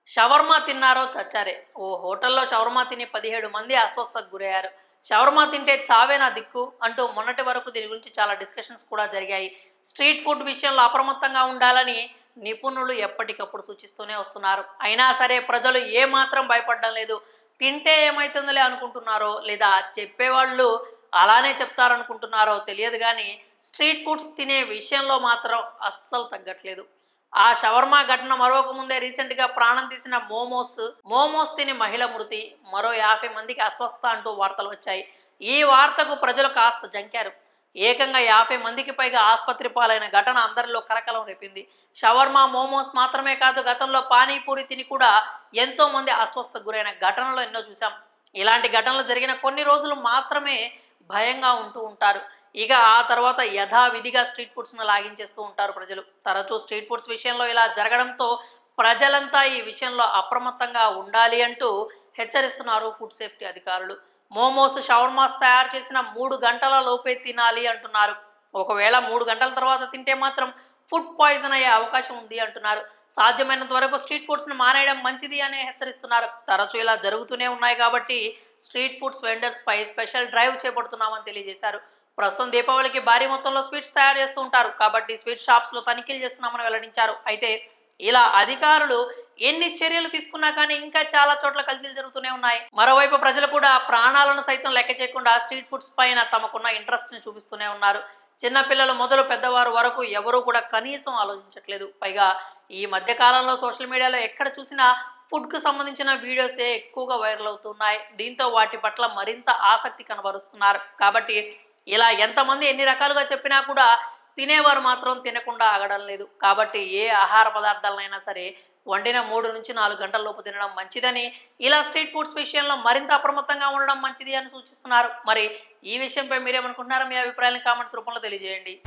shawarma తిన్నారో చచ్చారే ఓ హోటల్లో shawarma తిని పదిహేడు మంది అస్వస్థకు గురయ్యారు షవర్మా తింటే చావే నా దిక్కు అంటూ మొన్నటి వరకు దీని గురించి చాలా డిస్కషన్స్ కూడా జరిగాయి స్ట్రీట్ ఫుడ్ విషయంలో అప్రమత్తంగా ఉండాలని నిపుణులు ఎప్పటికప్పుడు సూచిస్తూనే వస్తున్నారు అయినా సరే ప్రజలు ఏమాత్రం భయపడడం లేదు తింటే ఏమవుతుందిలే అనుకుంటున్నారో లేదా చెప్పేవాళ్ళు అలానే చెప్తారనుకుంటున్నారో తెలియదు కానీ స్ట్రీట్ ఫుడ్స్ తినే విషయంలో మాత్రం అస్సలు తగ్గట్లేదు ఆ షవర్మా ఘటన మరొక ముందే రీసెంట్ గా ప్రాణం తీసిన మోమోస్ మోమోస్ తిని మహిళ మృతి మరో యాభై మందికి అస్వస్థ అంటూ వార్తలు వచ్చాయి ఈ వార్తకు ప్రజలు కాస్త జంకారు ఏకంగా యాభై మందికి పైగా ఆసుపత్రి పాలైన ఘటన అందరిలో కలకలం రేపింది షవర్మా మోమోస్ మాత్రమే కాదు గతంలో పానీపూరి తిని కూడా ఎంతో మంది అస్వస్థకు గురైన ఘటనలు ఎన్నో చూసాం ఇలాంటి ఘటనలు జరిగిన కొన్ని రోజులు మాత్రమే భయంగా ఉంటూ ఉంటారు ఇక ఆ తర్వాత యథావిధిగా స్ట్రీట్ ఫుడ్స్ను లాగించేస్తూ ఉంటారు ప్రజలు తరచూ స్ట్రీట్ ఫుడ్స్ విషయంలో ఇలా జరగడంతో ప్రజలంతా ఈ విషయంలో అప్రమత్తంగా ఉండాలి అంటూ హెచ్చరిస్తున్నారు ఫుడ్ సేఫ్టీ అధికారులు మోమోస్ షవర్మాస్ తయారు చేసిన మూడు గంటల లోపే తినాలి అంటున్నారు ఒకవేళ మూడు గంటల తర్వాత తింటే మాత్రం ఫుడ్ పాయిజన్ అయ్యే అవకాశం ఉంది అంటున్నారు సాధ్యమైనంత వరకు స్ట్రీట్ ఫుడ్స్ని మానేయడం మంచిది అని హెచ్చరిస్తున్నారు తరచూ ఇలా జరుగుతూనే ఉన్నాయి కాబట్టి స్ట్రీట్ ఫుడ్స్ వెండర్స్ పై స్పెషల్ డ్రైవ్ చేపడుతున్నామని తెలియజేశారు ప్రస్తుతం దీపావళికి భారీ మొత్తంలో స్వీట్స్ తయారు చేస్తూ ఉంటారు కాబట్టి స్వీట్ షాప్స్లో తనిఖీలు చేస్తున్నామని వెల్లడించారు అయితే ఇలా అధికారులు ఎన్ని చర్యలు తీసుకున్నా కానీ ఇంకా చాలా చోట్ల కల్తీలు జరుగుతూనే ఉన్నాయి మరోవైపు ప్రజలు కూడా ప్రాణాలను సైతం లెక్క చేయకుండా స్ట్రీట్ ఫుడ్స్ పైన తమకున్న ఇంట్రెస్ట్ ని చూపిస్తూనే ఉన్నారు చిన్నపిల్లలు మొదలు పెద్దవారు వరకు ఎవరూ కూడా కనీసం ఆలోచించట్లేదు పైగా ఈ మధ్య కాలంలో సోషల్ మీడియాలో ఎక్కడ చూసినా ఫుడ్కు సంబంధించిన వీడియోసే ఎక్కువగా వైరల్ అవుతున్నాయి దీంతో వాటి పట్ల మరింత ఆసక్తి కనబరుస్తున్నారు కాబట్టి ఇలా ఎంతమంది ఎన్ని రకాలుగా చెప్పినా కూడా తినేవారు మాత్రం తినకుండా ఆగడం లేదు కాబట్టి ఏ ఆహార పదార్థాలైనా సరే వండిన మూడు నుంచి నాలుగు గంటల లోపు తినడం మంచిదని ఇలా స్ట్రీట్ ఫుడ్స్ విషయంలో మరింత అప్రమత్తంగా ఉండడం మంచిది అని సూచిస్తున్నారు మరి ఈ విషయంపై మీరేమనుకుంటున్నారో మీ అభిప్రాయాలను కామెంట్స్ రూపంలో తెలియజేయండి